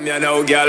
You know, girl.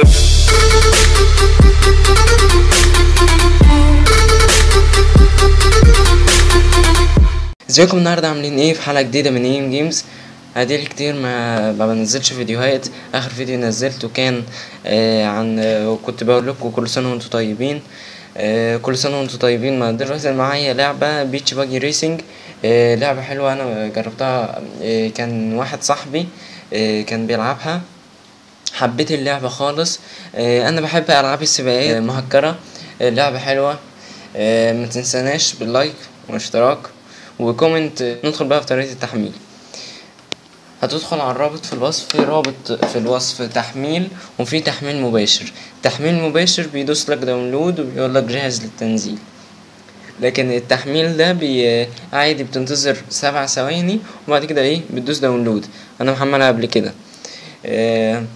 ازيكم النهارده عاملين ايه في حلقه جديده من ايم جيمز اديلي كتير ما ما بنزلش فيديوهات اخر فيديو نزلته كان آه عن آه كنت بقول لكم كل سنه وانتم طيبين آه كل سنه وانتم طيبين ما دلوقتي معايا لعبه بيتش باجي ريسنج آه لعبه حلوه انا جربتها آه كان واحد صاحبي آه كان بيلعبها حبيت اللعبة خالص آه انا بحب العاب السباقات آه مهكرة آه لعبة حلوة آه ما تنساناش باللايك والاشتراك وكومنت آه، ندخل بقى في طريقة التحميل هتدخل على الرابط في الوصف في رابط في الوصف تحميل وفي تحميل مباشر تحميل مباشر بيدوس لك داونلود وبيقول لك جاهز للتنزيل لكن التحميل ده بي عادي بتنتظر سبع ثواني وبعد كده ايه بتدوس داونلود انا محملها قبل كده آه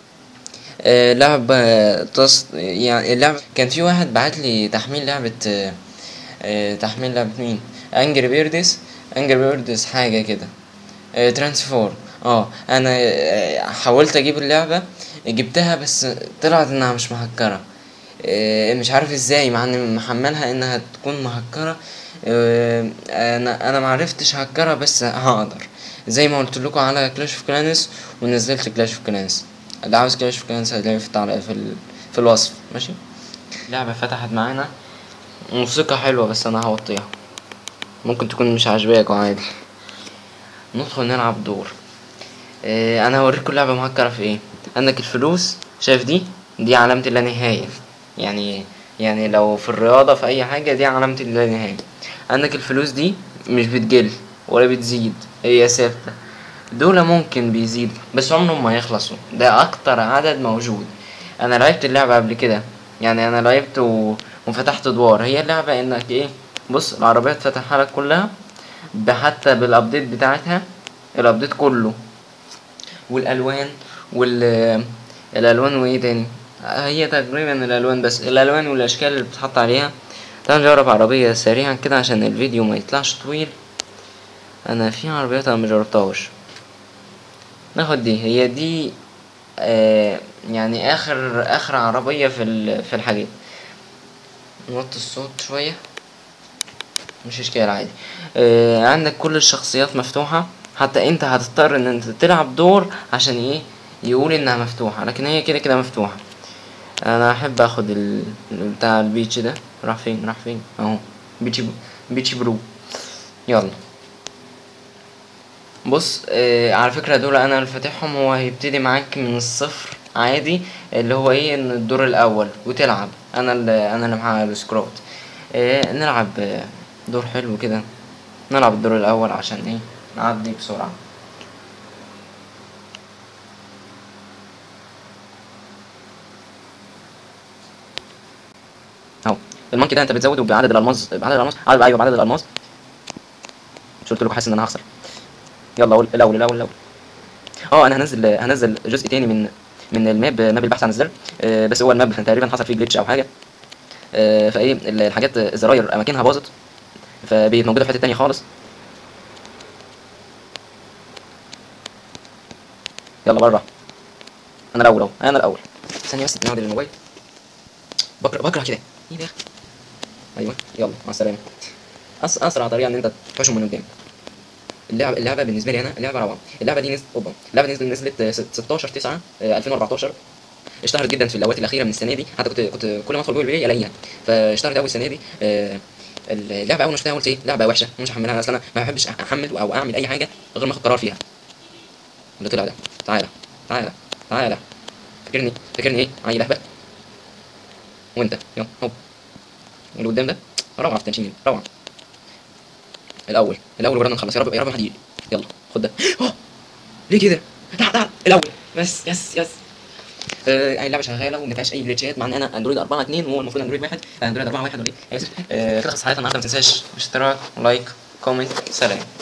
آه، لعبة تص... يعني اللعبة كان في واحد بعت لي تحميل لعبة آه، آه، تحميل لعبة مين انجري بيردس انجري بيردس حاجة كده آه، ترانسفور اه انا آه، حاولت اجيب اللعبة جبتها بس طلعت انها مش مهكرة آه، مش عارف ازاي مع اني محملها انها تكون مهكرة آه، انا انا معرفتش هكرها بس هقدر زي ما قلت لكم على كلاش اوف كلانس ونزلت كلاش اوف كلانس اللي عاوز كلاش اوف كلانس هتلاقيه في التعليق في, ال... في الوصف ماشي لعبة فتحت معانا موسيقى حلوة بس انا هوطيها ممكن تكون مش عاجباك عادي ندخل نلعب دور اه انا هوريكم اللعبة مهكرة في ايه عندك الفلوس شايف دي دي علامة اللانهاية يعني يعني لو في الرياضة في اي حاجة دي علامة اللانهاية عندك الفلوس دي مش بتقل ولا بتزيد هي ثابتة دول ممكن بيزيدوا بس عمرهم ما يخلصوا ده اكتر عدد موجود انا لعبت اللعبة قبل كده يعني انا لعبت و... وفتحت ادوار هي اللعبة انك ايه بص العربيات فتحها لك كلها حتى بالابديت بتاعتها الابديت كله والالوان وال الالوان وايه تاني هي تقريبا الالوان بس الالوان والاشكال اللي بتتحط عليها تعال نجرب عربية سريعا كده عشان الفيديو ما يطلعش طويل انا في عربيات انا مجربتهاش ناخد دي هي دي آه يعني اخر اخر عربية في ال- في الحاجات نوطي الصوت شوية مش اشكال عادي آه عندك كل الشخصيات مفتوحة حتى انت هتضطر ان انت تلعب دور عشان ايه يقول انها مفتوحة لكن هي كده كده مفتوحة انا احب اخد ال... بتاع البيتش ده راح فين راح فين اهو بيتش بيتش برو يلا بص آه على فكرة دول انا اللي فاتحهم هو هيبتدي معاك من الصفر عادي اللي هو ايه ان الدور الاول وتلعب انا اللي انا اللي معايا السكروت آه نلعب آه، دور حلو كده نلعب الدور الاول عشان ايه نعدي بسرعة اهو المونكي ده انت بتزوده بعدد الالماس بعدد الالماس عدد ايوه بعدد الالماس مش قلت لكم حاسس ان انا هخسر يلا قول الاول الاول الاول اه انا هنزل هنزل جزء تاني من من الماب ماب البحث عن الزر آه، بس هو الماب كان تقريبا حصل فيه جليتش او حاجه آه، فايه ال- الحاجات الزراير اماكنها باظت فبقت موجوده في حته تانية خالص يلا بره انا الاول اهو انا الاول ثانيه بس نعدل الموبايل بكره بكره كده ايه ده يا أخي؟ ايوه يلا مع السلامه أس... اسرع طريقه ان انت تحوشهم من قدام اللعبه اللعبه بالنسبه لي انا اللعبه روعه اللعبه دي نزلت اوبا اللعبه دي نزلت نزلت ست- 16 9 2014 اشتهرت جدا في الاوقات الاخيره من السنه دي حتى كنت كنت كل ما ادخل جوجل بلاي الاقيها فاشتهرت قوي السنه دي آه، اللعبه اول ما شفتها قلت ايه لعبه وحشه مش هحملها اصلا انا ما بحبش احمل او اعمل اي حاجه غير ما اخد قرار فيها اللي طلع ده تعالى تعالى تعالى فاكرني فاكرني ايه عيل اهبل وانت يلا هوب واللي قدام ده روعه في التنشين روعه الاول الاول ورانا نخلص يا رب يا رب ما حد يجي يلا خد ده أوه. ليه كده تعال تعال الاول بس يس يس آه اللعبه شغاله وما فيهاش اي جليتشات مع ان انا اندرويد 4 2 وهو المفروض اندرويد 1 اندرويد 4 1 ولا ايه اسف آه كده خلص حلقتنا النهارده ما تنساش اشتراك لايك كومنت سلام